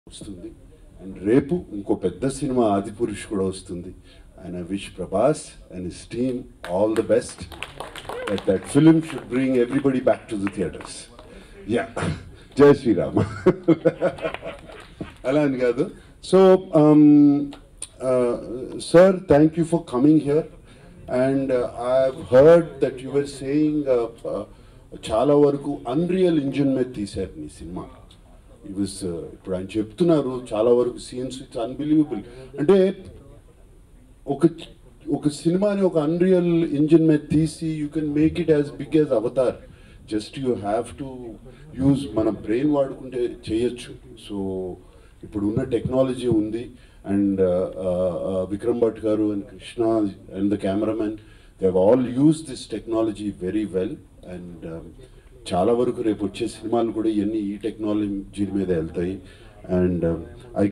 వస్తుంది అండ్ రేపు ఇంకో పెద్ద సినిమా ఆది పురుష్ కూడా వస్తుంది and I wish Prabhas and his team all the best that that film should bring everybody back to the theatres ya Jai Shriram అలా అని కాదు so sir thank you for coming here and I heard that you were saying చాలా వరకు unreal engine మీద తీశారు మీ cinema it was ఇప్పుడు ఆయన చెప్తున్నారు చాలా వరకు సీన్స్ ఇట్స్ అన్బిలీవబుల్ అంటే ఒక ఒక సినిమాని ఒక అన్రియల్ ఇంజిన్ మీద తీసి you can make it as big as Avatar just you have to use మన బ్రెయిన్ వాడుకుంటే చేయొచ్చు సో ఇప్పుడు ఉన్న టెక్నాలజీ ఉంది అండ్ విక్రమ్ భట్ గారు and Krishna and the cameraman they all use this technology very well and చాలా వరకు రేపు వచ్చే సినిమాలు కూడా ఇవన్నీ ఈ టెక్నాలజీ మీద వెళ్తాయి అండ్ ఐ